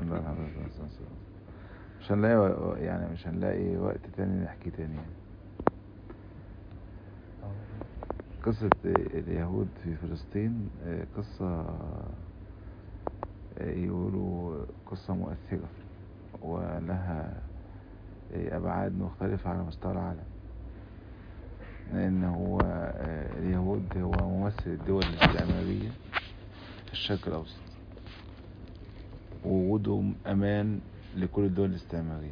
الله الحمد لله والصلاة والسلام. مش هنلاقي و- يعني مش هنلاقي وقت تاني نحكي تاني يعني. قصة اليهود في فلسطين آه، قصة آه، يقولوا قصة مؤثرة ولها آه، أبعاد مختلفة على مستوى العالم لأن هو آه، اليهود هو ممثل الدول الاستعمارية في الشرق الأوسط ووجودهم أمان لكل الدول الاستعمارية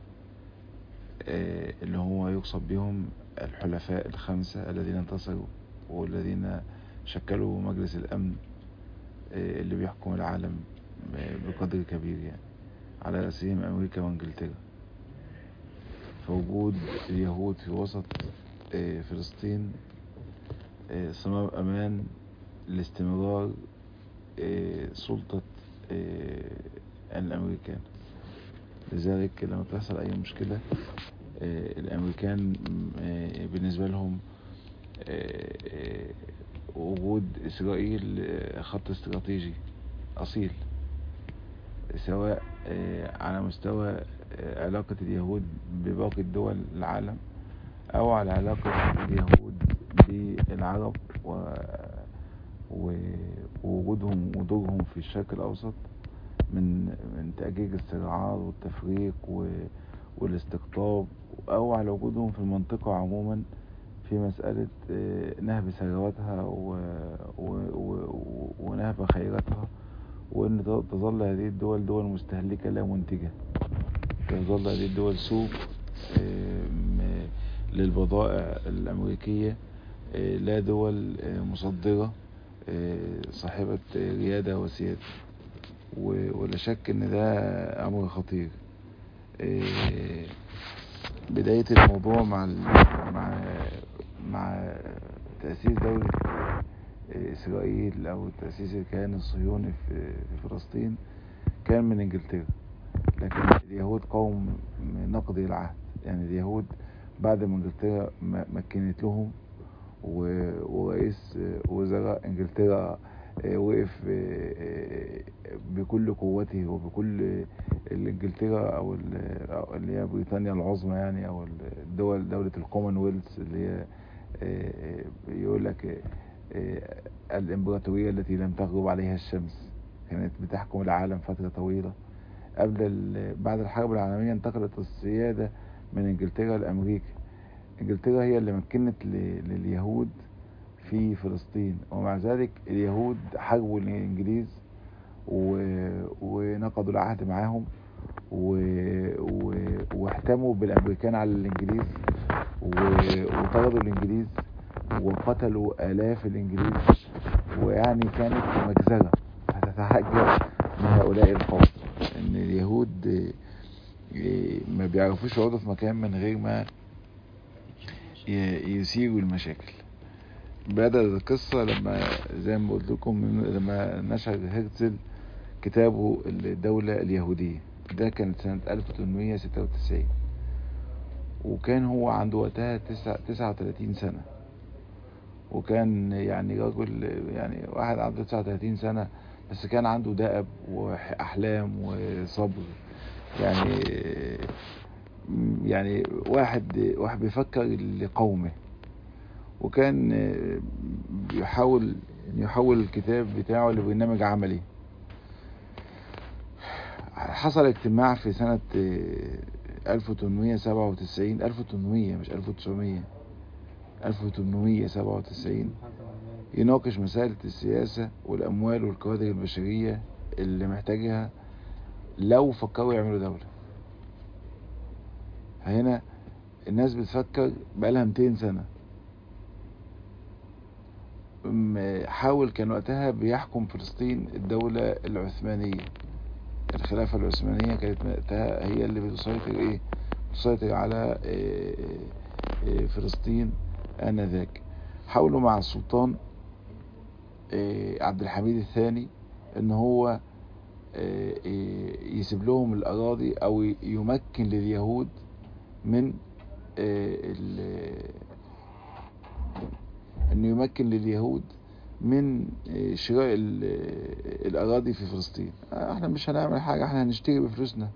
آه، اللي هو يقصد بهم الحلفاء الخمسة الذين انتصروا والذين شكلوا مجلس الأمن آه، اللي بيحكم العالم آه، بقدر كبير يعني على رأسهم أمريكا وإنجلترا فوجود اليهود في وسط آه، فلسطين آه، صمام أمان لاستمرار آه، سلطة آه، الأمريكان لذلك لما تحصل أي مشكلة آه، الأمريكان آه، بالنسبة لهم آه، آه، وجود إسرائيل آه، خط استراتيجي أصيل سواء آه، على مستوى آه، علاقة اليهود بباقي الدول العالم أو على علاقة اليهود بالعرب و... و... ووجودهم ودورهم في الشرق الأوسط من من تأجيج الصراعات والتفريق و... والاستقطاب أو على وجودهم في المنطقة عموما في مسألة آه، نهب ثرواتها و... و... و... ونهب خيراتها وأن ت- تظل هذه الدول دول مستهلكة لا منتجة تظل هذه الدول سوق آم، للبضائع الأمريكية آه، لا دول آه، مصدرة آه، صاحبة آه، ريادة وسيادة و- ولا شك ان ده امر خطير آه، بداية الموضوع مع ال- مع مع تأسيس دولة آه، إسرائيل أو تأسيس الكيان الصهيوني في في فلسطين كان من إنجلترا لكن اليهود قوم نقضي العهد يعني اليهود بعد ما إنجلترا م- مكنت لهم و- ورئيس آه، وزراء إنجلترا آه، وقف آه، آه، بكل قوته وبكل الانجلترا او ال- أو اللي هي بريطانيا العظمى يعني او الدول دولة الكومنولث اللي هي آه، آه، يقول لك آه، آه، الامبراطورية التي لم تغرب عليها الشمس كانت بتحكم العالم فترة طويلة قبل ال- بعد الحرب العالمية انتقلت السيادة من انجلترا لامريكا انجلترا هي اللي مكنت ل- لليهود في فلسطين ومع ذلك اليهود حاربوا الانجليز و- ونقضوا العهد معاهم و... و... واحتموا بالامريكان على الانجليز و... وطردوا الانجليز وقتلوا الاف الانجليز ويعني كانت مجزرة هتتحجر من هؤلاء القوم ان اليهود آه، ما بيعرفوش يقعدوا في مكان من غير ما ي- يثيروا المشاكل بدأت القصة لما زي ما قلت لكم من- لما نشر هرتزل كتابه الدولة اليهودية ده كانت سنة 1896 وكان هو عنده وقتها تسعة 39 سنة وكان يعني رجل يعني واحد عنده 39 سنة بس كان عنده دأب وأحلام وصبر يعني يعني واحد واحد بيفكر لقومه وكان بيحاول إنه يحول الكتاب بتاعه لبرنامج عملي حصل اجتماع في سنة 1897 1800 مش 1900 1897 يناقش مسألة السياسة والأموال والكوادر البشرية اللي محتاجها لو فكروا يعملوا دولة هنا الناس بتفكر بقالها 200 سنة م- حاول كان وقتها بيحكم فلسطين الدولة العثمانية الخلافة العثمانية كانت وقتها هي اللي بتسيطر ايه بتسيطر على إيه إيه فلسطين آنذاك حاولوا مع السلطان إيه عبد الحميد الثاني ان هو إيه إيه يسيب لهم الأراضي أو يمكن لليهود من إيه ال- انه يمكن لليهود من شراء الأراضي في فلسطين احنا مش هنعمل حاجة احنا هنشتري بفلوسنا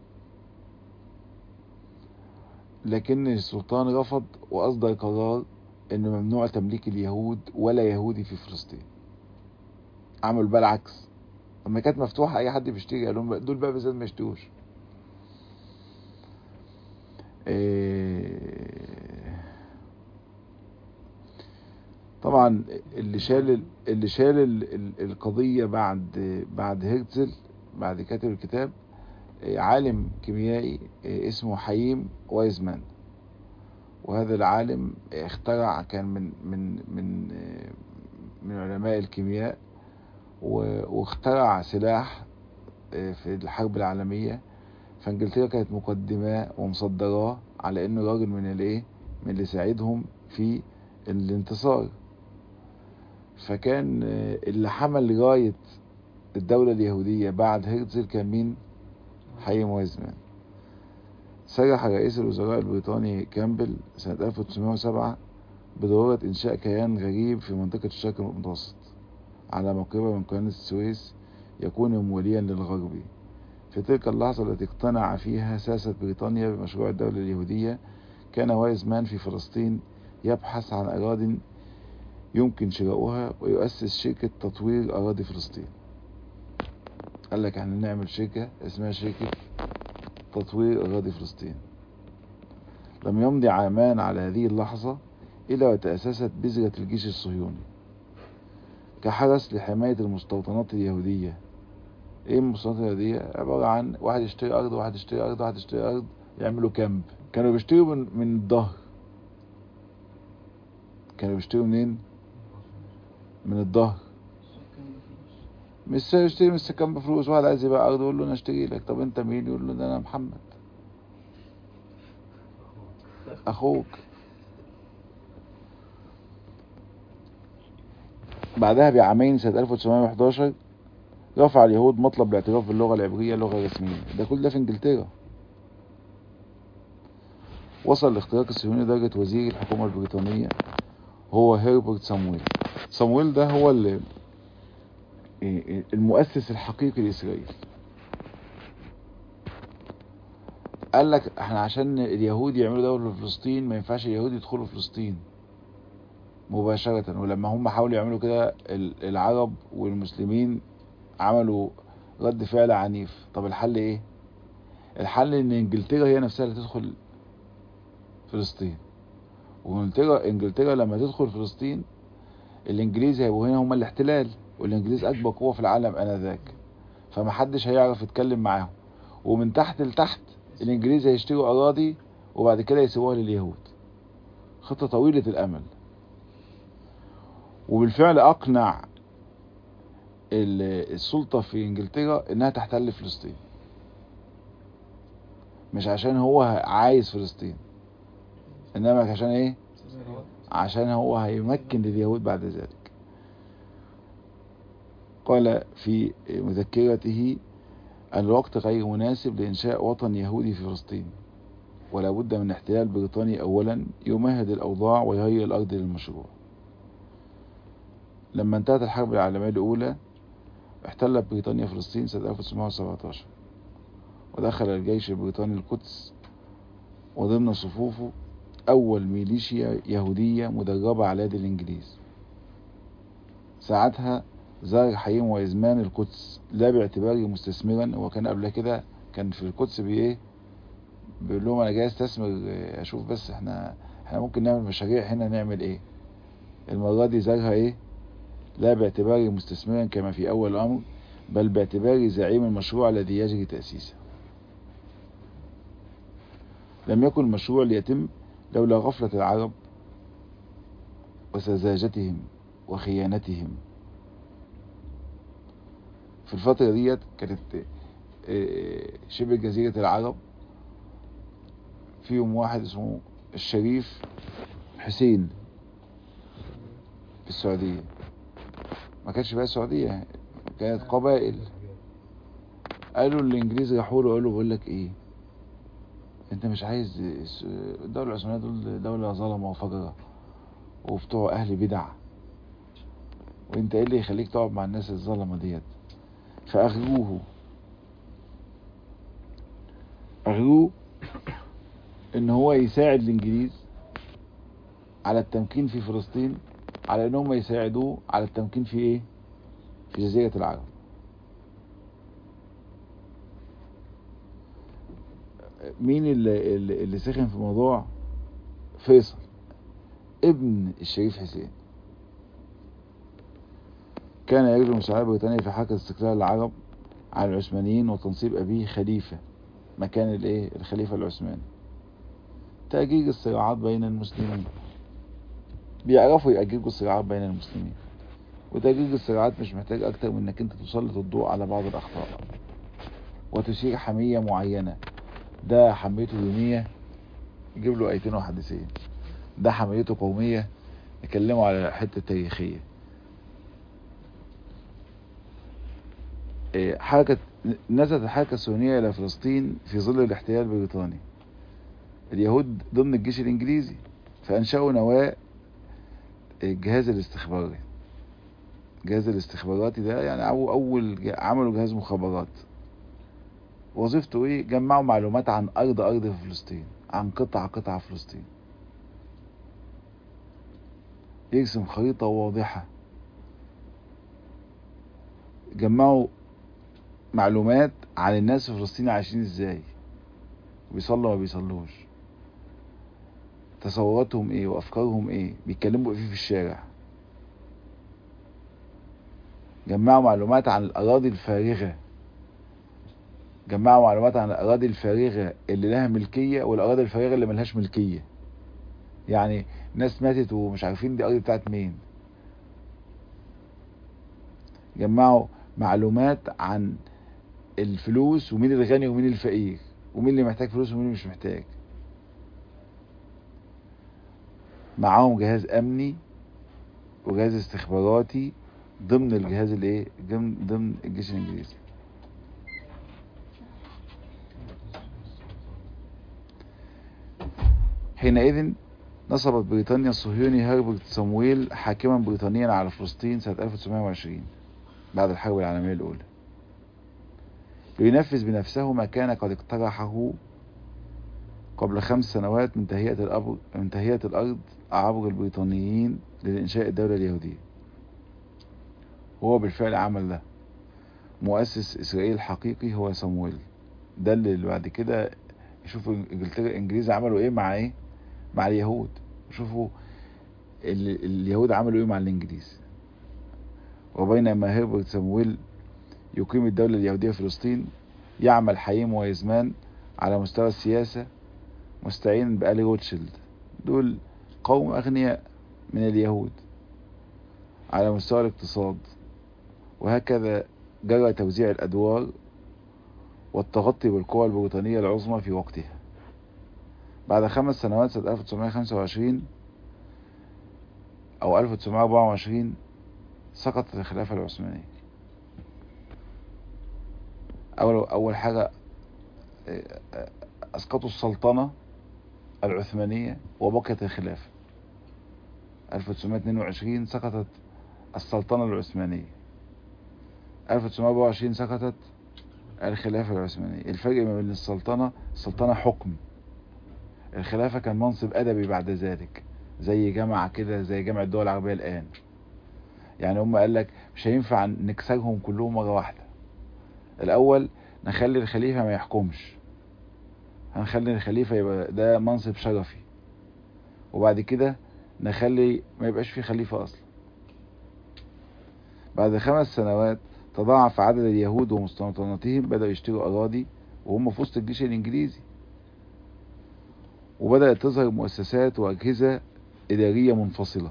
لكن السلطان رفض وأصدر قرار انه ممنوع تمليك اليهود ولا يهودي في فلسطين عملوا بقى العكس لما كانت مفتوحة اي حد بيشتري قال لهم دول بقى بالذات ما يشتروش طبعا اللي شال اللي شال القضية بعد بعد هرتزل بعد كاتب الكتاب عالم كيميائي اسمه حييم وايزمان وهذا العالم اخترع كان من من من من علماء الكيمياء واخترع سلاح في الحرب العالمية فانجلترا كانت مقدماه ومصدراه على انه راجل من الايه من اللي ساعدهم في الانتصار فكان اللي حمل راية الدولة اليهودية بعد هرتزل كان مين حييم وايزمان صرح رئيس الوزراء البريطاني كامبل سنة 1907 بضرورة إنشاء كيان غريب في منطقة الشرق المتوسط على مقربة من قناة السويس يكون موليا للغرب في تلك اللحظة التي اقتنع فيها ساسة بريطانيا بمشروع الدولة اليهودية كان وايزمان في فلسطين يبحث عن أراضٍ يمكن شراؤها ويؤسس شركة تطوير أراضي فلسطين قال لك احنا نعمل شركة اسمها شركة تطوير أراضي فلسطين لم يمضي عامان على هذه اللحظة إلا وتأسست بذرة الجيش الصهيوني كحرس لحماية المستوطنات اليهودية ايه المستوطنات اليهودية عبارة عن واحد يشتري أرض واحد يشتري أرض واحد يشتري أرض يعملوا كامب كانوا بيشتروا من, من الظهر كانوا بيشتروا منين من الظهر مش يشتري من السكان بفلوس واحد عايز يبيع أرض يقول له أنا أشتري لك طب أنت مين يقول له ده أنا محمد أخوك بعدها بعامين سنة 1911 رفع اليهود مطلب الاعتراف باللغة العبرية لغة رسمية ده كل ده في انجلترا وصل الاختراق الصهيوني لدرجة وزير الحكومة البريطانية هو هيربرت صامويل صامويل ده هو اللي المؤسس الحقيقي لإسرائيل قال لك احنا عشان اليهود يعملوا دولة في فلسطين ما ينفعش اليهود يدخلوا فلسطين مباشرة ولما هم حاولوا يعملوا كده العرب والمسلمين عملوا رد فعل عنيف طب الحل ايه الحل ان انجلترا هي نفسها اللي تدخل فلسطين وانجلترا انجلترا لما تدخل فلسطين الانجليز هيبقوا هنا هم الاحتلال والانجليز اكبر قوه في العالم انذاك فمحدش هيعرف يتكلم معاهم ومن تحت لتحت الانجليز هيشتروا اراضي وبعد كده يسيبوها لليهود خطه طويله الامل وبالفعل اقنع السلطة في انجلترا انها تحتل فلسطين مش عشان هو عايز فلسطين انما عشان ايه عشان هو هيمكن لليهود بعد ذلك قال في مذكرته الوقت غير مناسب لإنشاء وطن يهودي في فلسطين ولا بد من احتلال بريطاني أولا يمهد الأوضاع ويهيئ الأرض للمشروع لما انتهت الحرب العالمية الأولى احتلت بريطانيا فلسطين سنة 1917 ودخل الجيش البريطاني القدس وضمن صفوفه أول ميليشيا يهودية مدربة على يد الإنجليز ساعتها زار حييم وإزمان القدس لا باعتباره مستثمرا هو كان قبل كده كان في القدس بإيه بيقول لهم أنا جاي استثمر أشوف بس احنا احنا ممكن نعمل مشاريع هنا نعمل إيه المرة دي زارها إيه لا باعتباره مستثمرا كما في أول الأمر بل باعتباره زعيم المشروع الذي يجري تأسيسه لم يكن المشروع ليتم لولا غفلة العرب وسذاجتهم وخيانتهم في الفترة ديت كانت شبه جزيرة العرب فيهم واحد اسمه الشريف حسين في السعودية ما كانش بقى السعودية كانت قبائل قالوا الانجليز راحوا له قالوا بقول لك ايه انت مش عايز الدولة العثمانية دول دولة ظلمة وفجرة وبتوع اهل بدع وانت ايه اللي يخليك تقعد مع الناس الظلمة ديت فاغروه اغروه ان هو يساعد الانجليز على التمكين في فلسطين على ان هم يساعدوه على التمكين في ايه في جزيرة العرب مين اللي, اللي اللي سخن في الموضوع فيصل ابن الشريف حسين كان يجري مساعدة بريطانيا في حركة استقلال العرب على العثمانيين وتنصيب أبيه خليفة مكان الايه الخليفة العثماني تأجيج الصراعات بين المسلمين بيعرفوا يأججوا الصراعات بين المسلمين وتأجيج الصراعات مش محتاج أكتر من إنك أنت تسلط الضوء على بعض الأخطاء وتشير حمية معينة ده حميته دينية يجيب له آيتين وحديثين ده حميته قومية يكلموا على حتة تاريخية إيه، حركة نزلت الحركة الصهيونية إلى فلسطين في ظل الاحتلال البريطاني اليهود ضمن الجيش الإنجليزي فأنشأوا نواة الجهاز الاستخباري الجهاز الاستخباراتي ده يعني أو أول ج- عملوا جهاز مخابرات وظيفته ايه جمعوا معلومات عن ارض ارض في فلسطين عن قطعة قطعة في فلسطين يرسم خريطة واضحة جمعوا معلومات عن الناس في فلسطين عايشين ازاي بيصلوا ما بيصلوش تصوراتهم ايه وافكارهم ايه بيتكلموا ايه في الشارع جمعوا معلومات عن الاراضي الفارغه جمعوا معلومات عن الاراضي الفارغه اللي لها ملكيه والاراضي الفارغه اللي ملهاش ملكيه يعني ناس ماتت ومش عارفين دي ارض بتاعت مين جمعوا معلومات عن الفلوس ومين الغني ومين الفقير ومين اللي محتاج فلوس ومين اللي مش محتاج معاهم جهاز امني وجهاز استخباراتي ضمن الجهاز الايه ضمن ضمن الجيش الانجليزي حينئذ نصبت بريطانيا الصهيوني هربرت صمويل حاكما بريطانيا على فلسطين سنة 1920 بعد الحرب العالمية الأولى لينفذ بنفسه ما كان قد اقترحه قبل خمس سنوات من تهيئة الأرض من تهيئة الأرض عبر البريطانيين لإنشاء الدولة اليهودية وهو بالفعل عمل ده مؤسس إسرائيل الحقيقي هو صمويل ده اللي بعد كده يشوفوا انجلترا الانجليز عملوا ايه مع ايه مع اليهود شوفوا ال- اليهود عملوا ايه مع الانجليز وبينما هربرت صمويل يقيم الدولة اليهودية في فلسطين يعمل حييم ويزمان على مستوى السياسة مستعين بآل روتشيلد دول قوم أغنياء من اليهود على مستوى الاقتصاد وهكذا جرى توزيع الأدوار والتغطي بالقوى البريطانية العظمى في وقتها بعد خمس سنوات سنة 1925 أو 1924 سقطت الخلافة العثمانية أول أول حاجة آه، آه، أسقطوا السلطنة العثمانية وبقيت الخلافة 1922 سقطت السلطنة العثمانية 1924 سقطت الخلافة العثمانية الفرق ما بين السلطنة السلطنة حكم الخلافة كان منصب أدبي بعد ذلك زي جامعة كده زي جامعة الدول العربية الآن يعني هم قال لك مش هينفع نكسرهم كلهم مرة واحدة الأول نخلي الخليفة ما يحكمش هنخلي الخليفة يبقى ده منصب شرفي وبعد كده نخلي ما يبقاش فيه خليفة أصلا بعد خمس سنوات تضاعف عدد اليهود ومستوطناتهم بدأوا يشتروا أراضي وهم في وسط الجيش الإنجليزي وبدأت تظهر مؤسسات وأجهزة إدارية منفصلة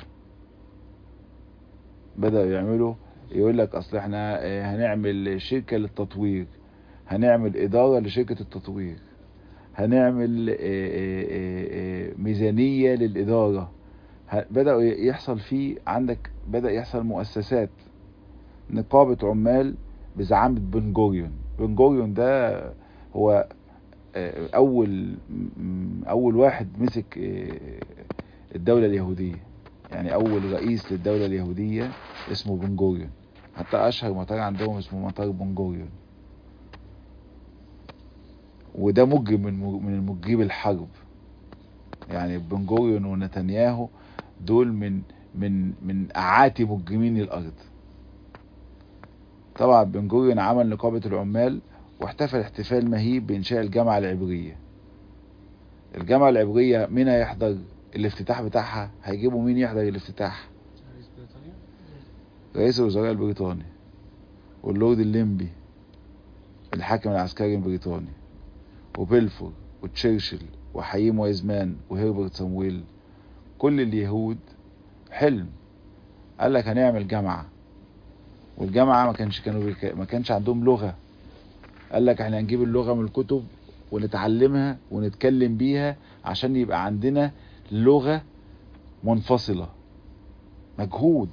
بدأوا يعملوا يقول لك أصل احنا آه، هنعمل شركة للتطوير هنعمل إدارة لشركة التطوير هنعمل آه، آه، آه، آه، ميزانية للإدارة ه- بدأوا يحصل فيه عندك بدأ يحصل مؤسسات نقابة عمال بزعامة بن جوريون بن جوريون ده هو آه، أول م- أول واحد مسك آه، الدولة اليهودية يعني اول رئيس للدولة اليهودية اسمه بن جوريون حتى اشهر مطار عندهم اسمه مطار بن جوريون وده مجرم من من مجرمي الحرب يعني بن جوريون ونتنياهو دول من من من اعاتي مجرمين الارض طبعا بن جوريون عمل نقابة العمال واحتفل احتفال مهيب بإنشاء الجامعة العبرية الجامعة العبرية مين هيحضر الافتتاح بتاعها هيجيبوا مين يحضر الافتتاح رئيس بريطانيا رئيس الوزراء البريطاني واللورد الليمبي الحاكم العسكري البريطاني وبيلفور وتشرشل وحييم ويزمان وهربرت صمويل كل اليهود حلم قال لك هنعمل جامعة والجامعة ما كانش كانوا بيك... ما كانش عندهم لغة قال لك احنا هنجيب اللغة من الكتب ونتعلمها ونتكلم بيها عشان يبقى عندنا لغة منفصلة مجهود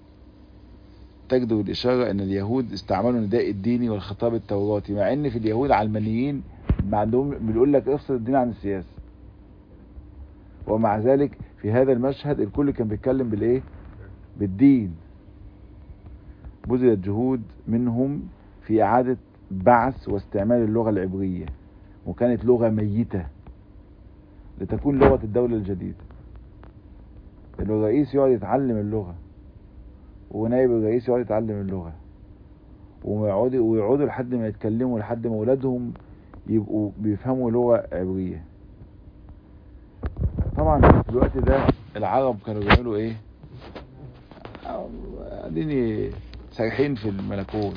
تجدر الإشارة أن اليهود استعملوا النداء الديني والخطاب التوراتي مع أن في اليهود علمانيين ما عندهم بيقول لك افصل الدين عن السياسة ومع ذلك في هذا المشهد الكل كان بيتكلم بالإيه؟ بالدين بذلت جهود منهم في إعادة بعث واستعمال اللغة العبرية وكانت لغة ميتة لتكون لغة الدولة الجديدة إنه الرئيس يقعد يتعلم اللغة ونائب الرئيس يقعد يتعلم اللغة ويقعدوا ويقعدوا لحد ما يتكلموا لحد ما ولادهم يبقوا بيفهموا لغة عبرية طبعا في الوقت ده العرب كانوا بيعملوا ايه قاعدين سارحين في الملكوت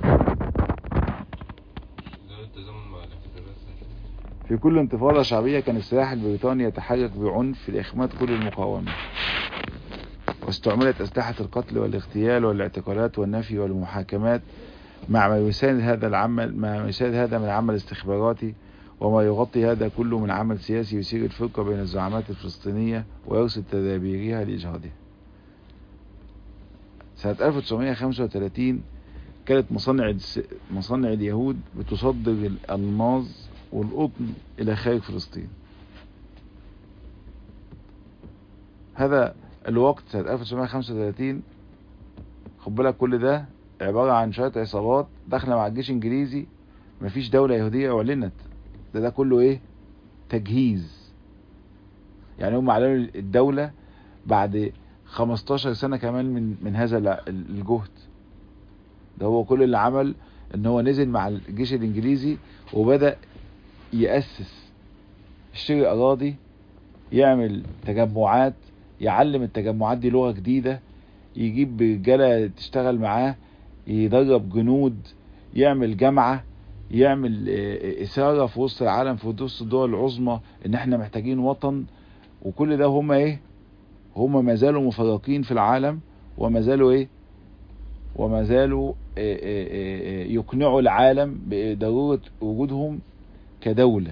ده التزامن مع الاحتلالات في كل انتفاضة شعبية كان السلاح البريطاني يتحرك بعنف لإخماد كل المقاومة واستعملت أسلحة القتل والاغتيال والاعتقالات والنفي والمحاكمات مع ما يساند هذا العمل مع ما يساند هذا من عمل استخباراتي وما يغطي هذا كله من عمل سياسي يثير الفرقة بين الزعامات الفلسطينية ويرصد تدابيرها لإجهاضها سنة 1935 كانت مصانع الس- مصانع اليهود بتصدر الألماظ والقطن إلى خارج فلسطين هذا الوقت سنة 1935 خد بالك كل ده عبارة عن شوية عصابات داخلة مع الجيش الإنجليزي مفيش دولة يهودية أعلنت ده ده كله إيه تجهيز يعني هم أعلنوا الدولة بعد 15 سنة كمان من من هذا الع- الجهد ده هو كل اللي عمل ان هو نزل مع الجيش الانجليزي وبدأ يأسس يشتري اراضي يعمل تجمعات يعلم التجمعات دي لغة جديدة يجيب رجالة تشتغل معاه يدرب جنود يعمل جامعة يعمل آه، إثارة في وسط العالم في وسط الدول العظمى إن إحنا محتاجين وطن وكل ده هم إيه؟ هم ما زالوا مفرقين في العالم وما زالوا إيه؟ وما زالوا آه، آه، آه، يقنعوا العالم بضرورة وجودهم كدولة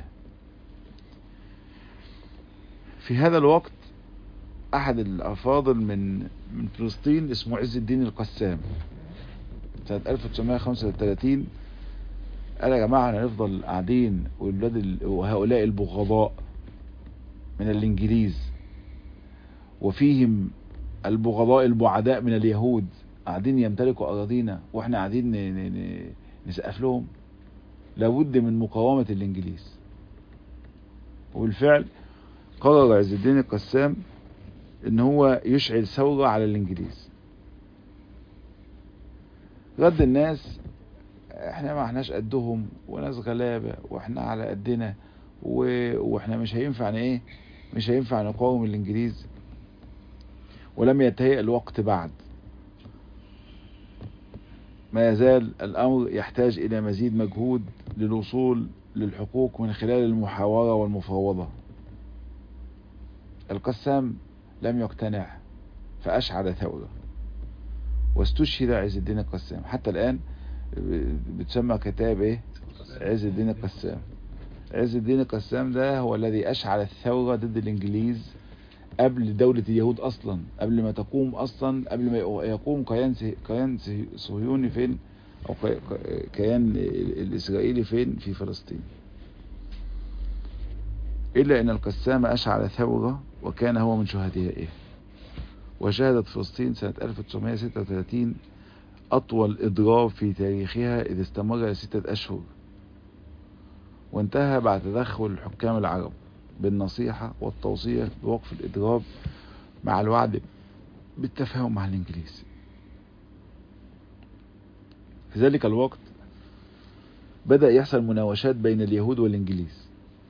في هذا الوقت أحد الأفاضل من من فلسطين اسمه عز الدين القسام سنة 1935 قال يا جماعة هنفضل قاعدين والولاد ال- وهؤلاء البغضاء من الإنجليز وفيهم البغضاء البعداء من اليهود قاعدين يمتلكوا أراضينا وإحنا قاعدين ن- ن- ن- نسقف لهم لابد من مقاومة الإنجليز وبالفعل قرر عز الدين القسام ان هو يشعل ثورة على الانجليز رد الناس احنا ما احناش قدهم وناس غلابة واحنا على قدنا و... واحنا مش هينفع ن- ايه مش هينفع نقاوم الانجليز ولم يتهيأ الوقت بعد ما يزال الامر يحتاج الى مزيد مجهود للوصول للحقوق من خلال المحاورة والمفاوضة القسام لم يقتنع فأشعل ثورة واستشهد عز الدين القسام حتى الآن بتسمى كتاب ايه عز الدين القسام عز الدين القسام ده هو الذي أشعل الثورة ضد الإنجليز قبل دولة اليهود أصلا قبل ما تقوم أصلا قبل ما يقوم كيان سي- كيان سي- صهيوني فين أو كي- كيان الإسرائيلي فين في فلسطين إلا أن القسام أشعل ثورة وكان هو من شهدائه وشهدت فلسطين سنة 1936 أطول إضراب في تاريخها إذ استمر ستة أشهر وانتهى بعد تدخل حكام العرب بالنصيحة والتوصية بوقف الإضراب مع الوعد بالتفاهم مع الإنجليز في ذلك الوقت بدأ يحصل مناوشات بين اليهود والإنجليز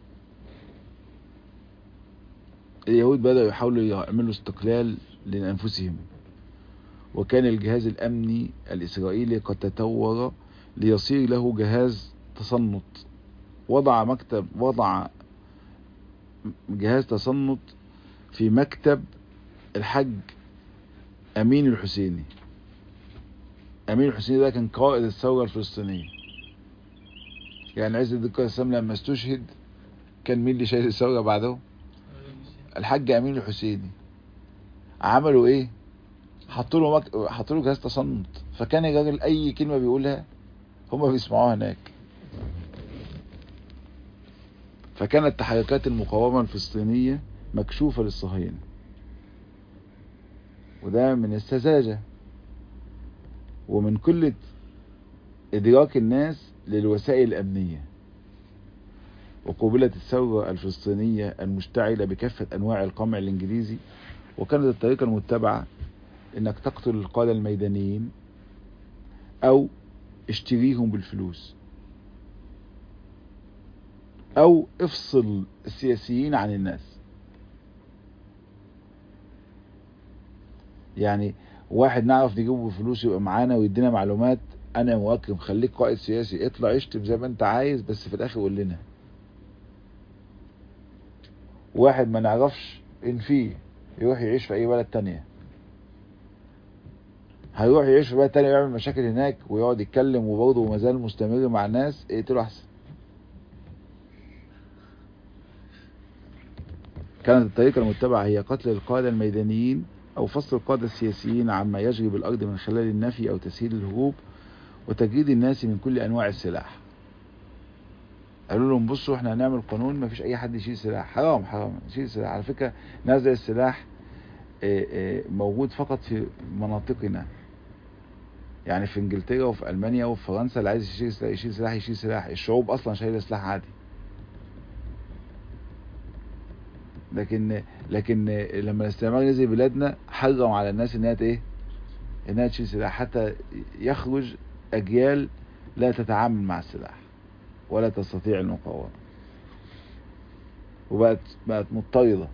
اليهود بدأوا يحاولوا يعملوا استقلال لأنفسهم وكان الجهاز الأمني الإسرائيلي قد تطور ليصير له جهاز تصنت وضع مكتب وضع جهاز تصنت في مكتب الحج أمين الحسيني أمين الحسيني ده كان قائد الثورة الفلسطينية يعني عز الدين السلام لما استشهد كان مين اللي شايل الثورة بعده الحاج أمين الحسيني عملوا ايه حطوا له مك... حطوا له جهاز تصنت فكان الراجل اي كلمه بيقولها هم بيسمعوها هناك فكانت تحركات المقاومه الفلسطينيه مكشوفه للصهاينه وده من السذاجه ومن قله ادراك الناس للوسائل الامنيه وقوبلت الثوره الفلسطينيه المشتعله بكافه انواع القمع الانجليزي وكانت الطريقه المتبعه انك تقتل القادة الميدانيين او اشتريهم بالفلوس او افصل السياسيين عن الناس يعني واحد نعرف نجيبه بفلوس يبقى معانا ويدينا معلومات انا مواكب خليك قائد سياسي اطلع اشتم زي ما انت عايز بس في الاخر قول لنا واحد ما نعرفش ان فيه يروح يعيش في اي بلد تانية هيروح يعيش في بلد تانية ويعمل مشاكل هناك ويقعد يتكلم وبرضه ما زال مستمر مع الناس اقتله احسن كانت الطريقة المتبعة هي قتل القادة الميدانيين أو فصل القادة السياسيين عما يجري بالأرض من خلال النفي أو تسهيل الهروب وتجريد الناس من كل أنواع السلاح قالوا لهم بصوا احنا هنعمل قانون ما فيش اي حد يشيل سلاح حرام حرام يشيل سلاح على فكرة نزع السلاح اه اه موجود فقط في مناطقنا يعني في انجلترا وفي المانيا وفي فرنسا اللي عايز يشيل سلاح يشيل سلاح يشيل سلاح الشعوب اصلا شايله سلاح عادي لكن لكن لما الاستعمار نزل بلادنا حرم على الناس انها ايه انها تشيل سلاح حتى يخرج اجيال لا تتعامل مع السلاح ولا تستطيع المقاومة وبقت بقت مضطردة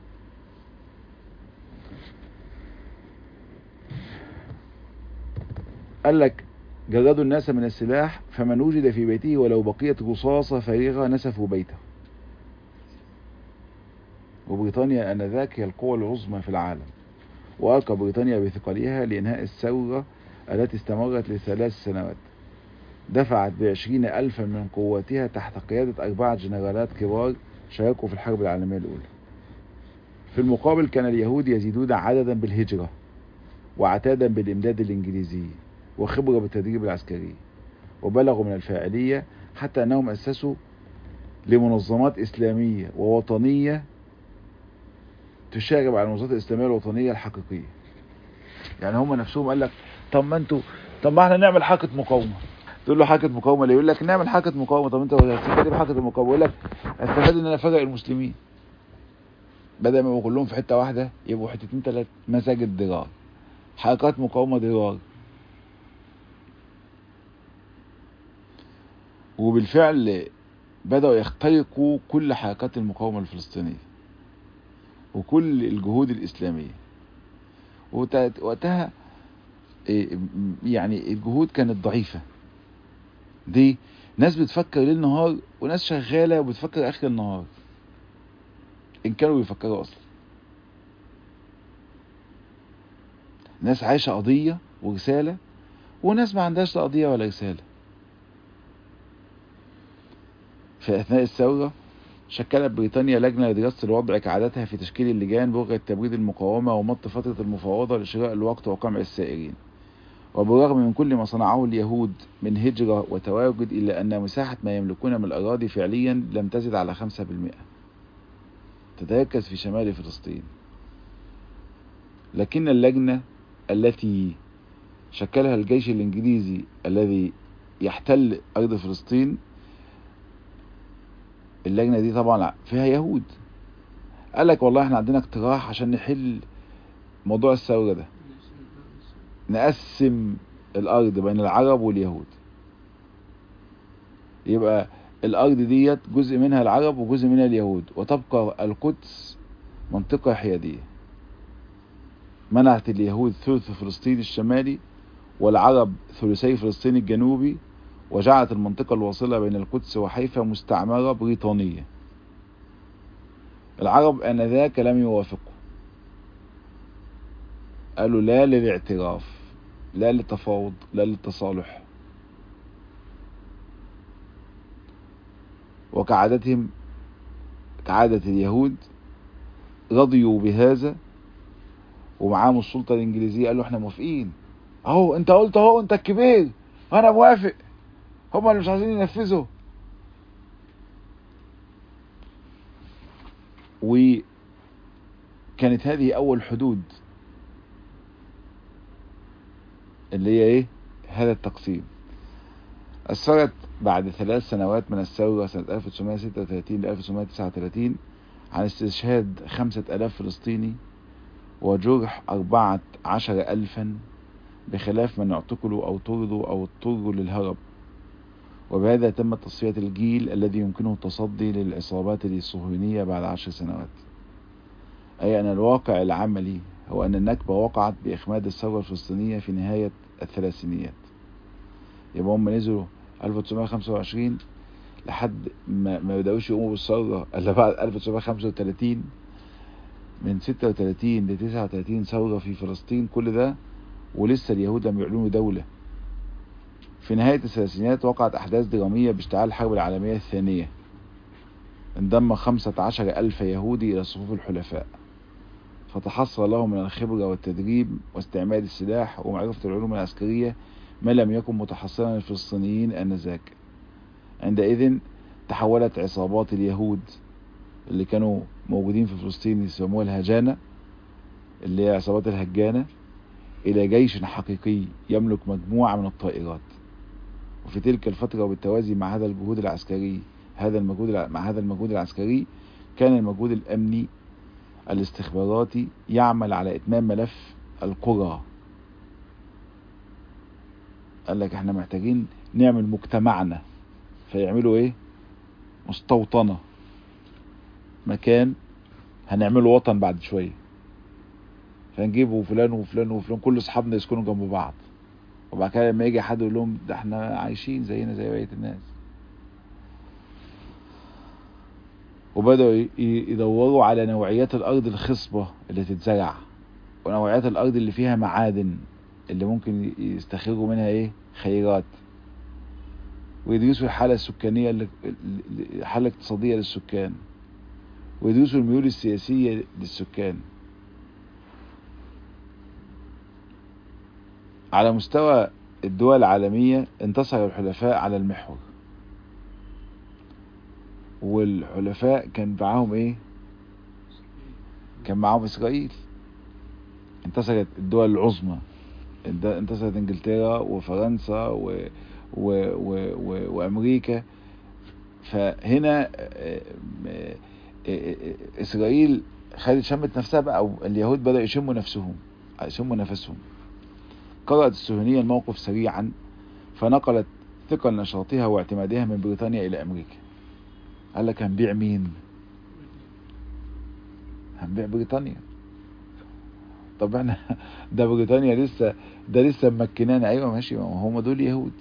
قال لك جردوا الناس من السلاح فمن وجد في بيته ولو بقيت رصاصة فارغة نسفوا بيته وبريطانيا آنذاك هي القوة العظمى في العالم وألقى بريطانيا بثقلها لإنهاء الثورة التي استمرت لثلاث سنوات دفعت بعشرين ألفا من قواتها تحت قيادة أربعة جنرالات كبار شاركوا في الحرب العالمية الأولى في المقابل كان اليهود يزيدون عددا بالهجرة وعتادا بالإمداد الإنجليزي وخبرة بالتدريب العسكري وبلغوا من الفاعلية حتى أنهم أسسوا لمنظمات إسلامية ووطنية تشاغب على المنظمات الإسلامية الوطنية الحقيقية يعني هم نفسهم قال لك طب ما انتوا طب ما احنا نعمل حركة مقاومة تقول له حركة مقاومة ليه يقول لك نعمل حركة مقاومة طب انت هتستفاد بحركة المقاومة يقول لك استفاد ان انا فرق المسلمين بدل ما يبقوا كلهم في حتة واحدة يبقوا حتتين تلات مساجد ضرار حركات مقاومة ضرار وبالفعل بدأوا يخترقوا كل حركات المقاومة الفلسطينية وكل الجهود الإسلامية وقتها يعني الجهود كانت ضعيفة دي ناس بتفكر ليل نهار وناس شغالة وبتفكر آخر النهار إن كانوا بيفكروا أصلا ناس عايشة قضية ورسالة وناس ما عندهاش لا قضية ولا رسالة في أثناء الثورة شكلت بريطانيا لجنة لدراسة الوضع كعادتها في تشكيل اللجان بغية تبريد المقاومة ومط فترة المفاوضة لشراء الوقت وقمع السائرين وبالرغم من كل ما صنعه اليهود من هجرة وتواجد إلا أن مساحة ما يملكون من الأراضي فعليا لم تزد على خمسة بالمئة تتركز في شمال فلسطين لكن اللجنة التي شكلها الجيش الإنجليزي الذي يحتل أرض فلسطين اللجنة دي طبعا فيها يهود قال لك والله احنا عندنا اقتراح عشان نحل موضوع الثورة ده نقسم الأرض بين العرب واليهود يبقى الأرض ديت جزء منها العرب وجزء منها اليهود وتبقى القدس منطقة حيادية منعت اليهود ثلث فلسطين الشمالي والعرب ثلثي فلسطين الجنوبي وجعلت المنطقة الواصلة بين القدس وحيفا مستعمرة بريطانية العرب آنذاك لم يوافقوا قالوا لا للاعتراف لا للتفاوض لا للتصالح وكعادتهم كعادة اليهود رضيوا بهذا ومعاهم السلطة الإنجليزية قالوا احنا موافقين اهو انت قلت اهو انت الكبير انا موافق هما اللي مش عايزين ينفذوا وكانت هذه اول حدود اللي هي ايه هذا التقسيم أسفرت بعد ثلاث سنوات من الثورة سنة 1936 ل 1939 عن استشهاد خمسة ألاف فلسطيني وجرح أربعة عشر ألفا بخلاف من اعتقلوا أو طردوا أو اضطروا للهرب وبهذا تم تصفية الجيل الذي يمكنه التصدي للعصابات الصهيونية بعد عشر سنوات أي أن الواقع العملي هو أن النكبة وقعت بإخماد الثورة الفلسطينية في نهاية الثلاثينيات يبقى هم نزلوا 1925 لحد ما ما بدأوش يقوموا بالثورة إلا بعد 1935 من 36 ل 39 ثورة في فلسطين كل ده ولسه اليهود لم يعلنوا دولة في نهاية الثلاثينيات وقعت أحداث درامية باشتعال الحرب العالمية الثانية انضم 15 ألف يهودي إلى صفوف الحلفاء فتحصل لهم من الخبرة والتدريب واستعمال السلاح ومعرفة العلوم العسكرية ما لم يكن متحصلا للفلسطينيين آنذاك عندئذ تحولت عصابات اليهود اللي كانوا موجودين في فلسطين يسموها الهجانة اللي هي عصابات الهجانة إلى جيش حقيقي يملك مجموعة من الطائرات وفي تلك الفترة وبالتوازي مع هذا الجهود العسكري هذا المجهود مع هذا المجهود العسكري كان المجهود الأمني الاستخباراتي يعمل على إتمام ملف القرى قال لك احنا محتاجين نعمل مجتمعنا فيعملوا ايه مستوطنة مكان هنعمله وطن بعد شوية فنجيبوا فلان وفلان وفلان كل اصحابنا يسكنوا جنب بعض وبعد كده لما يجي حد يقول لهم ده احنا عايشين زينا زي بقية الناس وبدأوا يدوروا على نوعيات الأرض الخصبة اللي تتزرع ونوعيات الأرض اللي فيها معادن اللي ممكن يستخرجوا منها ايه خيرات ويدرسوا الحالة السكانية اللي الحالة الاقتصادية للسكان ويدرسوا الميول السياسية للسكان على مستوى الدول العالمية انتصر الحلفاء على المحور والحلفاء كان معاهم ايه كان معاهم اسرائيل انتصرت الدول العظمى انتصرت انجلترا وفرنسا و... و... و... و... وامريكا فهنا اسرائيل خدت شمت نفسها بقى او اليهود بدأوا يشموا نفسهم يشموا نفسهم قرأت الصهيونية الموقف سريعا فنقلت ثقل نشاطها واعتمادها من بريطانيا الى امريكا قال لك هنبيع مين هنبيع بريطانيا طب احنا ده بريطانيا لسه ده لسه ممكنانا ايوه ماشي ما هم دول يهود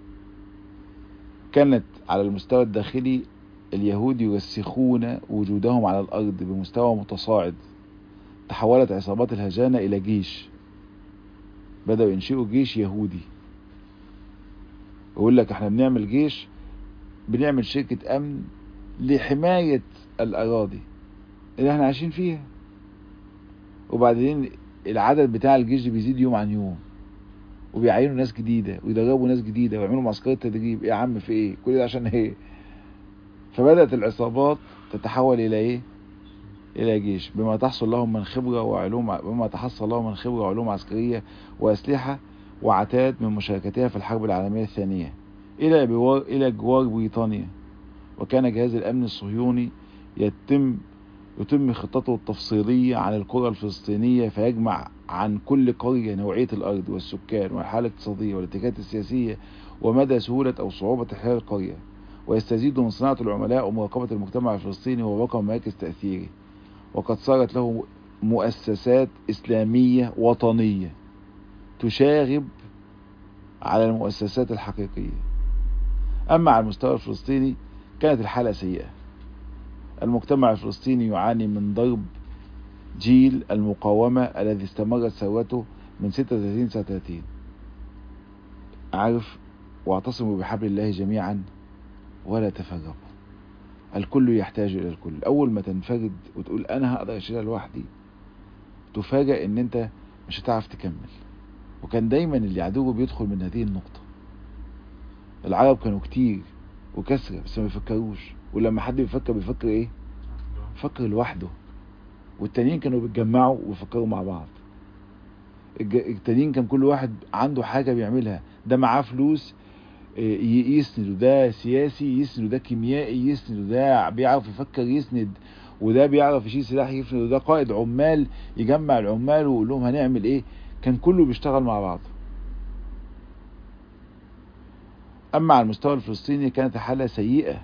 كانت على المستوى الداخلي اليهود يرسخون وجودهم على الارض بمستوى متصاعد تحولت عصابات الهجانة الى جيش بدأوا ينشئوا جيش يهودي يقول لك احنا بنعمل جيش بنعمل شركة امن لحماية الاراضي اللي احنا عايشين فيها وبعدين العدد بتاع الجيش بيزيد يوم عن يوم وبيعينوا ناس جديدة ويدربوا ناس جديدة ويعملوا معسكرات تدريب ايه يا عم في ايه كل ده عشان ايه فبدأت العصابات تتحول الى ايه إلى جيش بما تحصل لهم من خبرة وعلوم بما تحصل لهم من خبرة وعلوم عسكرية وأسلحة وعتاد من مشاركتها في الحرب العالمية الثانية إلى بوار إلى جوار بريطانيا وكان جهاز الأمن الصهيوني يتم يتم خطته التفصيلية عن القرى الفلسطينية فيجمع عن كل قرية نوعية الأرض والسكان والحالة الاقتصادية والاتجاهات السياسية ومدى سهولة أو صعوبة إحلال القرية ويستزيد من صناعة العملاء ومراقبة المجتمع الفلسطيني ورقم مراكز تأثيره وقد صارت له مؤسسات إسلامية وطنية تشاغب على المؤسسات الحقيقية أما على المستوى الفلسطيني كانت الحالة سيئة المجتمع الفلسطيني يعاني من ضرب جيل المقاومة الذي استمرت ثورته من 36 سنة 30 عارف واعتصموا بحبل الله جميعا ولا تفرقوا الكل يحتاج الى الكل اول ما تنفرد وتقول انا هقدر اشيلها لوحدي تفاجأ ان انت مش هتعرف تكمل وكان دايما اللي عدوه بيدخل من هذه النقطة العرب كانوا كتير وكسرة بس ما بيفكروش ولما حد بيفكر بيفكر ايه بيفكر لوحده والتانيين كانوا بيتجمعوا ويفكروا مع بعض الج- التانيين كان كل واحد عنده حاجة بيعملها ده معاه فلوس ي- يسند وده سياسي يسند وده كيميائي يسند وده بيعرف يفكر يسند وده بيعرف يشيل سلاح يسند وده قائد عمال يجمع العمال ويقول لهم هنعمل ايه كان كله بيشتغل مع بعض اما على المستوى الفلسطيني كانت الحالة سيئة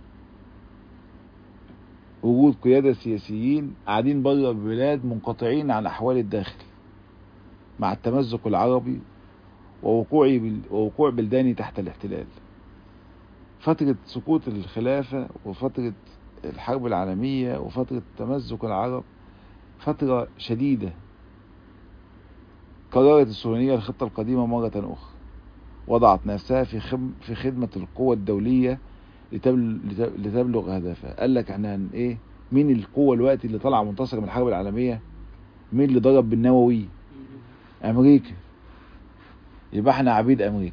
وجود قيادة سياسيين قاعدين بره البلاد منقطعين عن احوال الداخل مع التمزق العربي ووقوع بال... ووقوع بلداني تحت الاحتلال فترة سقوط الخلافة وفترة الحرب العالمية وفترة تمزق العرب فترة شديدة قررت الصهيونية الخطة القديمة مرة أخرى وضعت نفسها في خم... في خدمة القوى الدولية لتبل... لت- لتبلغ هدفها قال لك احنا هن ايه مين القوة الوقت اللي طلع منتصر من الحرب العالمية مين اللي ضرب بالنووي امريكا يبقى احنا عبيد امريكا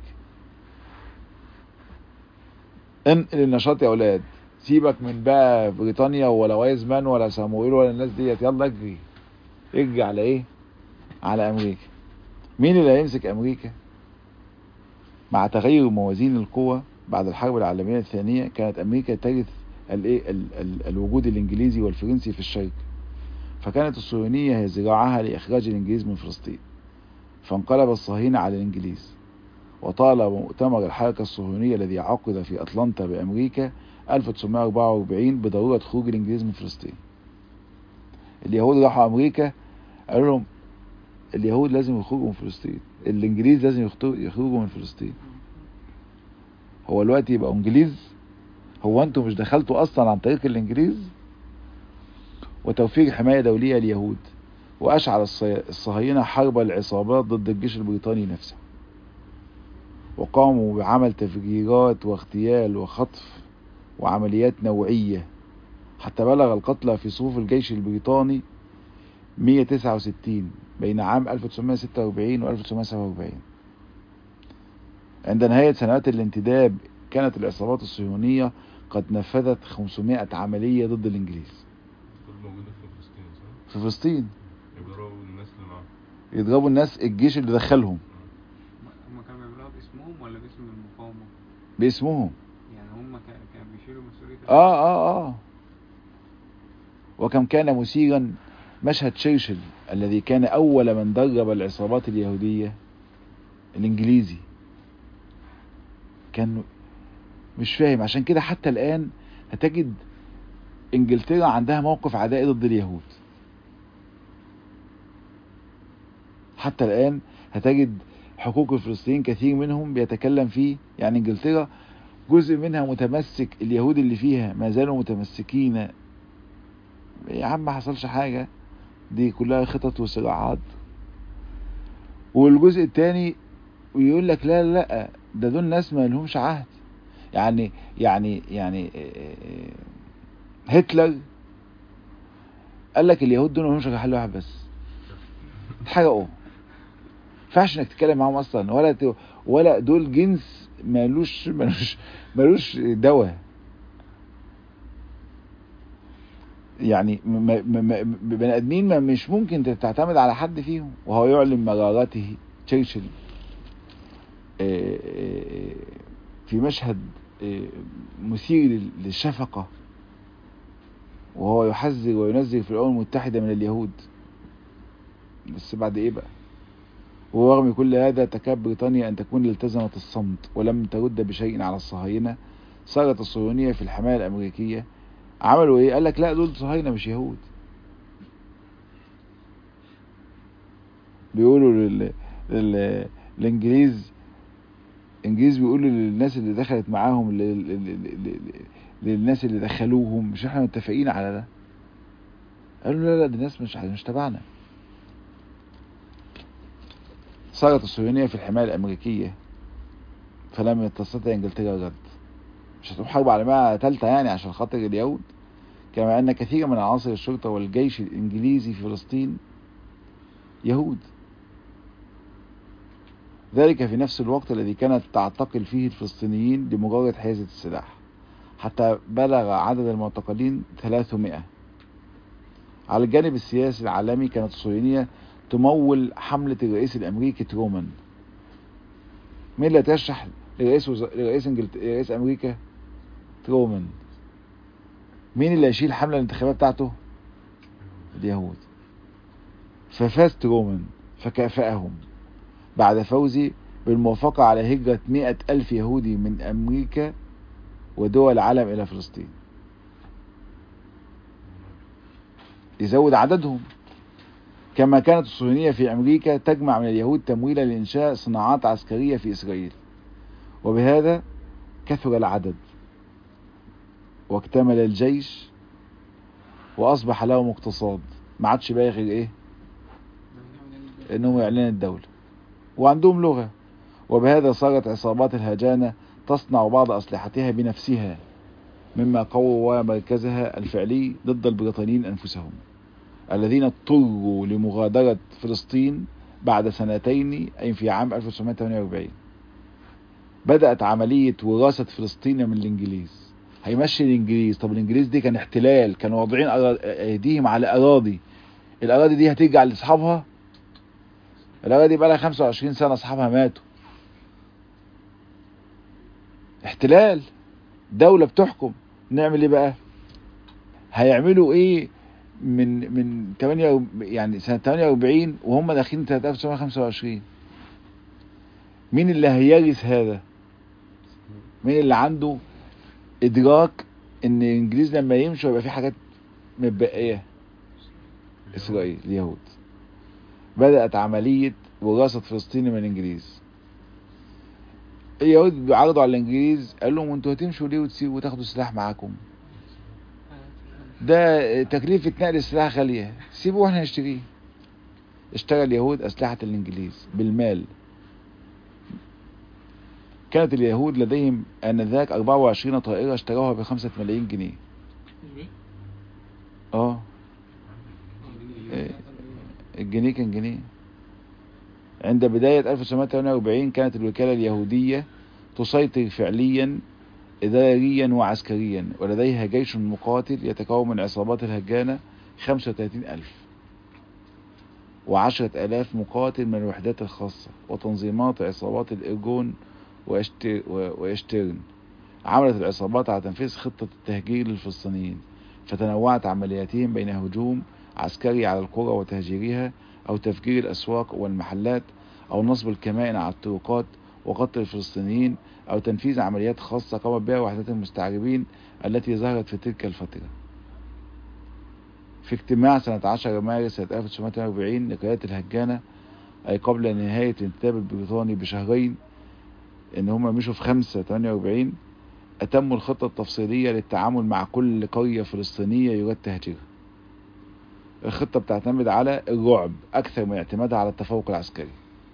انقل النشاط يا اولاد سيبك من بقى بريطانيا ولا وايزمان ولا سامويل ولا الناس ديت يلا اجري اجري على ايه على امريكا مين اللي هيمسك امريكا مع تغير موازين القوى بعد الحرب العالمية الثانية كانت امريكا ترث الايه ال- ال- الوجود الانجليزي والفرنسي في الشرق فكانت الصهيونية هي ذراعها لاخراج الانجليز من فلسطين فانقلب الصهاينة على الانجليز وطال مؤتمر الحركة الصهيونية الذي عقد في أتلانتا بأمريكا 1944 بضرورة خروج الإنجليز من فلسطين اليهود راحوا أمريكا قالوا لهم اليهود لازم يخرجوا من فلسطين الإنجليز لازم يخطو- يخرجوا من فلسطين هو الوقت يبقى إنجليز هو أنتوا مش دخلتوا أصلا عن طريق الإنجليز وتوفير حماية دولية لليهود وأشعل الصي- الصهاينة حرب العصابات ضد الجيش البريطاني نفسه وقاموا بعمل تفجيرات واغتيال وخطف وعمليات نوعية حتى بلغ القتلى في صفوف الجيش البريطاني 169 بين عام 1946 و 1947 عند نهاية سنوات الانتداب كانت العصابات الصهيونية قد نفذت 500 عملية ضد الإنجليز دول موجودة في فلسطين صح؟ في فلسطين يضربوا الناس اللي معاهم يضربوا الناس الجيش اللي دخلهم هم كانوا بيعملوها باسمهم ولا باسم المقاومة؟ باسمهم يعني هم كا- كانوا بيشيلوا مسؤولية اه اه اه وكم كان مثيرا مشهد تشرشل الذي كان اول من درب العصابات اليهودية الانجليزي كان مش فاهم عشان كده حتى الان هتجد انجلترا عندها موقف عدائي ضد اليهود حتى الان هتجد حقوق الفلسطينيين كثير منهم بيتكلم فيه يعني انجلترا جزء منها متمسك اليهود اللي فيها ما زالوا متمسكين يا عم ما حصلش حاجة دي كلها خطط وصراعات والجزء التاني ويقول لك لا لا لا ده دول ناس ما لهمش عهد يعني يعني يعني آه، هتلر قال لك اليهود دول ما لهمش غير حل واحد بس اتحرقوا ما ينفعش انك تتكلم معاهم اصلا ولا ت... ولا دول جنس مالوش مالوش مالوش دواء يعني م- م- م- بني ادمين ما مش ممكن تعتمد على حد فيهم وهو يعلن مرارته تشرشل آه، آه، في مشهد آه، مثير لل- للشفقة وهو يحذر وينذر في الأمم المتحدة من اليهود بس بعد إيه بقى ورغم كل هذا تكاد بريطانيا أن تكون التزمت الصمت ولم ترد بشيء على الصهاينة صارت الصهيونية في الحماية الأمريكية عملوا إيه؟ قال لك لا دول صهاينة مش يهود بيقولوا لل... لل... الإنجليز الإنجليز بيقولوا للناس اللي دخلت معاهم لل... لل... لل... للناس اللي دخلوهم مش احنا متفقين على ده قالوا لا لا دي ناس مش مش تبعنا صارت الصهيونية في الحماية الأمريكية فلم تستطع إنجلترا الرد مش هتقوم حرب عالمية تالتة يعني عشان خاطر اليهود كما أن كثير من عناصر الشرطة والجيش الإنجليزي في فلسطين يهود ذلك في نفس الوقت الذي كانت تعتقل فيه الفلسطينيين لمجرد حيازة السلاح حتى بلغ عدد المعتقلين 300 على الجانب السياسي العالمي كانت الصهيونية تمول حملة الرئيس الأمريكي ترومان مين اللي ترشح لرئيس وز... لرئيس انجلت... رئيس أمريكا ترومان مين اللي هيشيل حملة الانتخابية بتاعته اليهود ففاز ترومان فكافأهم بعد فوزه بالموافقة على هجرة مئة ألف يهودي من أمريكا ودول العالم إلى فلسطين يزود عددهم كما كانت الصهيونية في أمريكا تجمع من اليهود تمويلا لإنشاء صناعات عسكرية في إسرائيل وبهذا كثر العدد واكتمل الجيش وأصبح لهم اقتصاد ما عادش بقى غير إيه إنهم يعلنوا الدولة وعندهم لغة وبهذا صارت عصابات الهجانة تصنع بعض أسلحتها بنفسها مما قوى مركزها الفعلي ضد البريطانيين أنفسهم الذين اضطروا لمغادرة فلسطين بعد سنتين أي في عام 1948 بدأت عملية وراثة فلسطين من الإنجليز هيمشي الإنجليز طب الإنجليز دي كان احتلال كانوا واضعين أرا- أيديهم على أراضي الأراضي دي هترجع لأصحابها الأراضي دي بقى لها 25 سنة أصحابها ماتوا احتلال دولة بتحكم نعمل ايه بقى هيعملوا ايه من من 8 يعني سنة 48 وهم داخلين سنة 1925 مين اللي هيرث هذا مين اللي عنده ادراك ان الانجليز لما يمشوا يبقى في حاجات متبقية اسرائيل اليهود بدأت عملية وراثة فلسطين من الانجليز اليهود بيعرضوا على الانجليز قال لهم انتوا هتمشوا ليه وتسيبوا وتاخدوا سلاح معاكم ده تكلفة نقل السلاح غالية سيبوه واحنا نشتريه اشترى اليهود أسلحة الإنجليز بالمال كانت اليهود لديهم آنذاك 24 طائرة اشتروها بخمسة ملايين جنيه اه إيه. الجنيه كان جنيه عند بداية 1948 كانت الوكالة اليهودية تسيطر فعليا إداريا وعسكريا ولديها جيش مقاتل يتكون من عصابات الهجانة 35 ألف وعشرة ألاف مقاتل من الوحدات الخاصة وتنظيمات عصابات الإرجون وإشتر- و- وإشترن عملت العصابات على تنفيذ خطة التهجير للفلسطينيين فتنوعت عملياتهم بين هجوم عسكري على القرى وتهجيرها أو تفجير الأسواق والمحلات أو نصب الكمائن على الطرقات وقتل الفلسطينيين أو تنفيذ عمليات خاصة قامت بها وحدات المستعربين التي ظهرت في تلك الفترة في اجتماع سنة 10 مارس سنة 1948 لقيادة الهجانة أي قبل نهاية الانتداب البريطاني بشهرين إن هم مشوا في 5 48 أتموا الخطة التفصيلية للتعامل مع كل قرية فلسطينية يراد تهجيرها الخطة بتعتمد على الرعب أكثر من اعتمادها على التفوق العسكري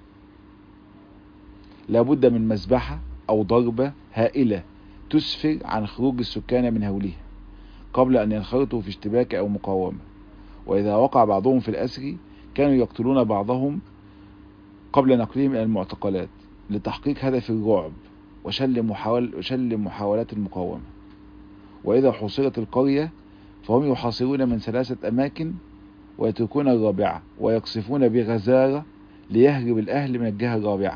لابد من مذبحة أو ضربة هائلة تسفر عن خروج السكان من هولها قبل أن ينخرطوا في اشتباك أو مقاومة وإذا وقع بعضهم في الأسر كانوا يقتلون بعضهم قبل نقلهم إلى المعتقلات لتحقيق هدف الرعب وشل, محاول وشل محاولات المقاومة وإذا حوصرت القرية فهم يحاصرون من ثلاثة أماكن ويتركون الرابعة ويقصفون بغزارة ليهرب الأهل من الجهة الرابعة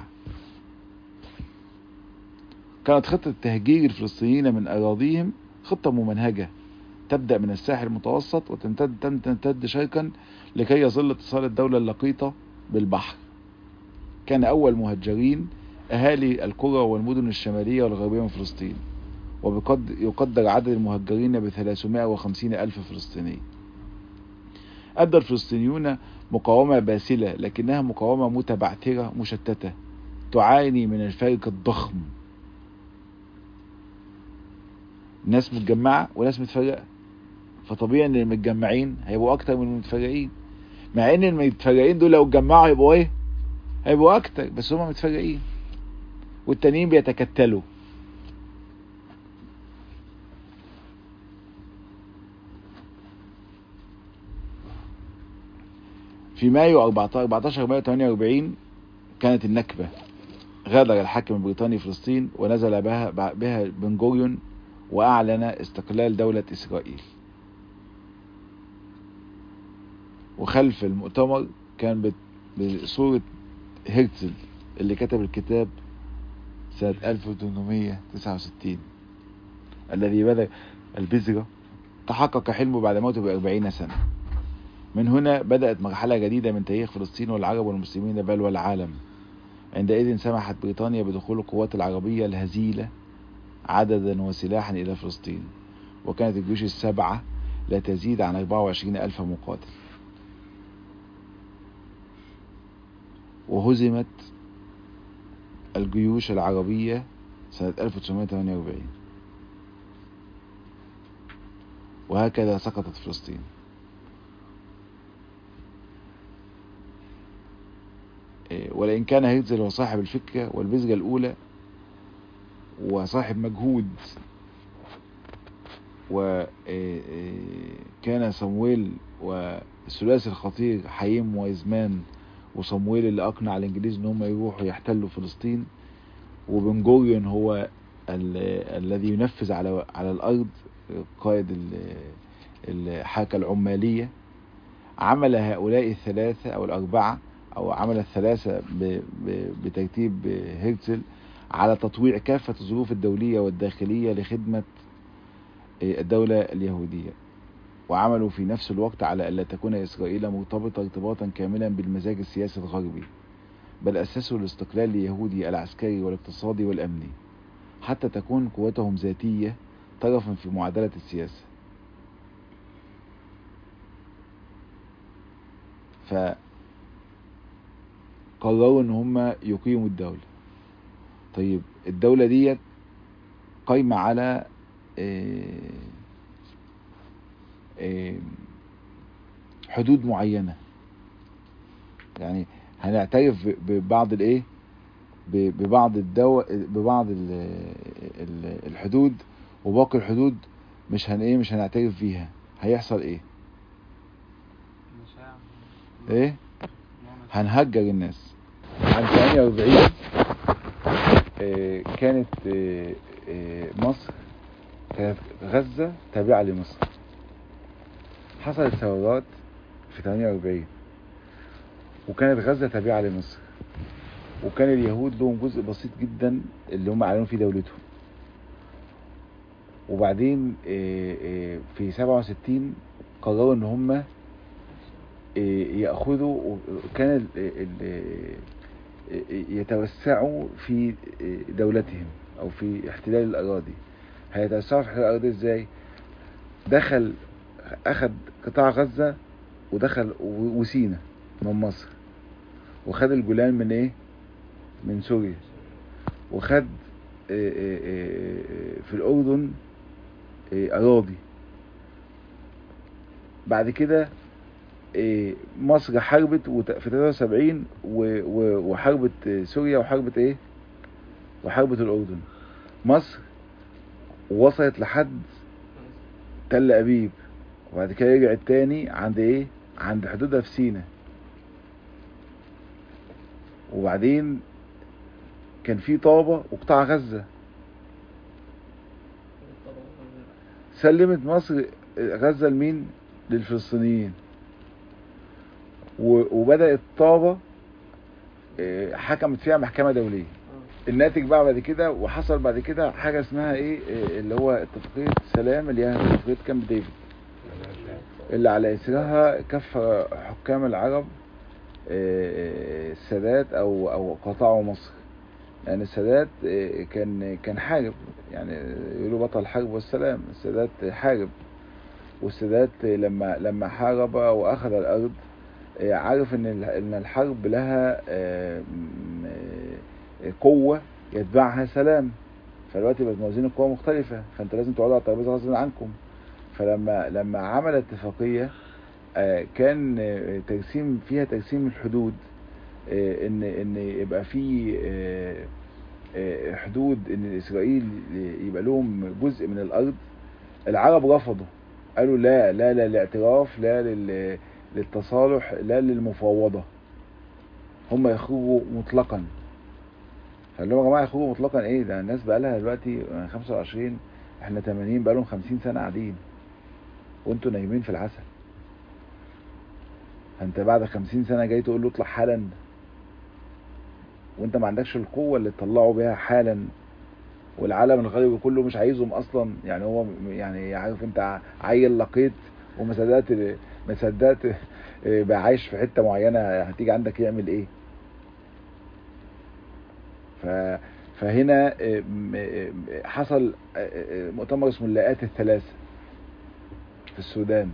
كانت خطة تهجير الفلسطينيين من أراضيهم خطة ممنهجة تبدأ من الساحل المتوسط وتمتد تمتد شرقا لكي يظل اتصال الدولة اللقيطة بالبحر كان أول مهجرين أهالي القرى والمدن الشمالية والغربية من فلسطين وبقد يقدر عدد المهجرين ب 350 ألف فلسطيني أدى الفلسطينيون مقاومة باسلة لكنها مقاومة متبعثرة مشتتة تعاني من الفارق الضخم ناس متجمعة وناس متفرقة فطبيعي ان المتجمعين هيبقوا اكتر من المتفرقين مع ان المتفرقين دول لو اتجمعوا هيبقوا ايه هيبقوا اكتر بس هما متفرقين والتانيين بيتكتلوا في مايو 14 14 مايو 48 كانت النكبة غادر الحاكم البريطاني فلسطين ونزل بها بها بن جوريون وأعلن استقلال دولة إسرائيل وخلف المؤتمر كان بت- بصورة هرتزل اللي كتب الكتاب سنة 1869 الذي بدأ البذرة تحقق حلمه بعد موته بأربعين سنة من هنا بدأت مرحلة جديدة من تاريخ فلسطين والعرب والمسلمين بل والعالم عندئذ سمحت بريطانيا بدخول القوات العربية الهزيلة عددا وسلاحا إلى فلسطين وكانت الجيوش السبعة لا تزيد عن 24 ألف مقاتل وهزمت الجيوش العربية سنة 1948 وهكذا سقطت فلسطين إيه، ولئن كان هرتزل هو صاحب الفكرة والبذرة الأولى وصاحب مجهود وكان صمويل والثلاثي الخطير حييم وإزمان وصمويل اللي أقنع الإنجليز إن هم يروحوا يحتلوا فلسطين وبن جوريون هو ال- الذي ينفذ على على الأرض قائد ال- الحركة العمالية عمل هؤلاء الثلاثة أو الأربعة أو عمل الثلاثة ب- ب- بترتيب هرتزل على تطويع كافة الظروف الدولية والداخلية لخدمة الدولة اليهودية وعملوا في نفس الوقت على ألا تكون إسرائيل مرتبطة ارتباطا كاملا بالمزاج السياسي الغربي بل أسسوا الاستقلال اليهودي العسكري والاقتصادي والأمني حتى تكون قوتهم ذاتية طرفا في معادلة السياسة فقرروا ان هم يقيموا الدولة طيب الدولة ديت قايمة على آه، آه، حدود معينة يعني هنعترف ب- ببعض الايه ب- ببعض الدو ببعض ال- ال- الحدود وباقي الحدود مش هن ايه مش هنعترف فيها هيحصل ايه مشاعر ايه مؤنث. هنهجر الناس عام 48 آه، كانت آه، آه، مصر كانت غزة تابعة لمصر حصلت ثورات في 48 وكانت غزة تابعة لمصر وكان اليهود لهم جزء بسيط جدا اللي هم اعلنوا فيه دولتهم وبعدين آه، آه، في 67 قرروا ان هم آه، ياخذوا وكان ال- ال- ال- يتوسعوا في دولتهم او في احتلال الاراضي هيتوسعوا في احتلال الاراضي ازاي دخل اخذ قطاع غزة ودخل و- وسينا من مصر وخد الجولان من ايه من سوريا وخد آه، آه، آه، في الاردن آه، اراضي بعد كده إيه، مصر حاربت وت- في 73 و- و- وحاربت إيه، سوريا وحاربت ايه وحاربت الاردن مصر وصلت لحد تل ابيب وبعد كده رجعت تاني عند ايه عند حدودها في سينا وبعدين كان في طابة وقطاع غزة سلمت مصر غزة لمين للفلسطينيين و- وبدأت طابة آه، حكمت فيها محكمة دولية الناتج بقى بعد كده وحصل بعد كده حاجة اسمها ايه آه، اللي هو اتفاقية سلام اللي هي اتفاقية كامب ديفيد اللي على اثرها كفر حكام العرب آه، السادات او او قطعوا مصر يعني السادات آه، كان كان حارب يعني يقولوا بطل حرب والسلام السادات حارب والسادات لما لما حارب واخذ الارض آه، عارف ان ال- ان الحرب لها آه، م- آه، قوه يتبعها سلام فدلوقتي بقت موازين القوى مختلفه فانت لازم تقعدوا على الترابيزه غصب عنكم فلما لما عمل اتفاقيه آه، كان آه، ترسيم فيها ترسيم الحدود آه، ان ان يبقى في آه، آه، حدود ان اسرائيل يبقى لهم جزء من الارض العرب رفضوا قالوا لا لا لا للاعتراف لا لل- للتصالح لا للمفاوضه هم يخرجوا مطلقا قال لهم يا جماعه يخرجوا مطلقا ايه ده الناس بقى لها دلوقتي 25 احنا 80 بقى لهم 50 سنه قاعدين وانتوا نايمين في العسل انت بعد 50 سنه جاي تقول له اطلع حالا وانت ما عندكش القوه اللي تطلعه بيها حالا والعالم الغربي كله مش عايزهم اصلا يعني هو م- يعني عارف انت عيل لقيت وما صدقت ما صدقت اه، بقى عايش في حته معينه هتيجي عندك يعمل ايه ف فهنا اه، م- اه، حصل اه، اه، مؤتمر اسمه اللاءات الثلاثه في السودان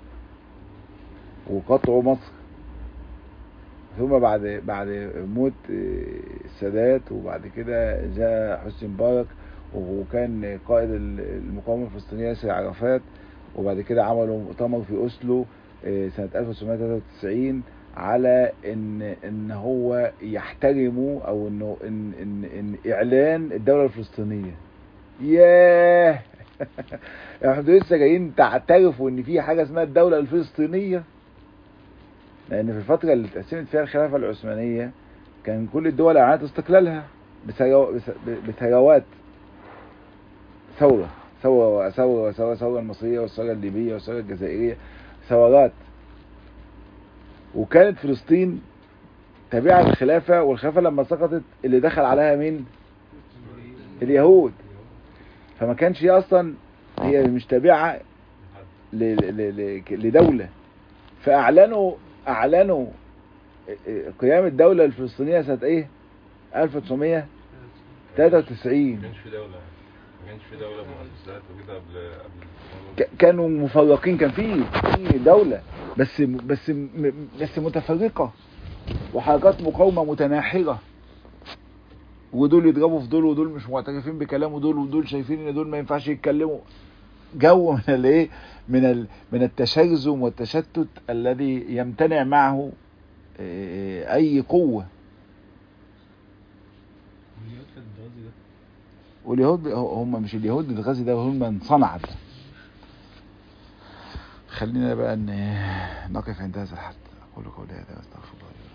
وقطعوا مصر ثم بعد بعد موت آه، السادات وبعد كده جاء حسني مبارك وكان قائد ال- المقاومه الفلسطينيه ياسر عرفات وبعد كده عملوا مؤتمر في اوسلو آه، سنه 1993 على ان ان هو يحترموا او انه ان ان, إن اعلان الدوله الفلسطينيه ياه احنا لسه جايين تعترفوا ان في حاجه اسمها الدوله الفلسطينيه لان في الفتره اللي اتقسمت فيها الخلافه العثمانيه كان كل الدول اعلنت استقلالها بثرو- بث- بثروات ثوره ثوره ثوره ثوره الثوره المصريه والثوره الليبيه والثوره الجزائريه ثورات وكانت فلسطين تابعه للخلافه والخلافه لما سقطت اللي دخل عليها مين؟ اليهود فما كانش هي اصلا هي مش تابعه ل- ل- ل- لدوله فاعلنوا اعلنوا قيام الدوله الفلسطينيه سنه ايه 1993 ما كانش في دولة ما كانش في دولة مؤسسات وكده قبل قبل ك- كانوا مفرقين كان في في دوله بس بس م- بس متفرقه وحركات مقاومه متناحره ودول يضربوا في دول ودول مش معترفين بكلام دول ودول شايفين ان دول ما ينفعش يتكلموا جو من الايه من ال من التشرذم والتشتت الذي يمتنع معه آه، اي قوه واليهود في الغازي ده واليهود هم مش اليهود الغازي ده هم من صنع ده خلينا بقى ن- نقف عند هذا الحد اقول قولي هذا واستغفر الله لي ولكم.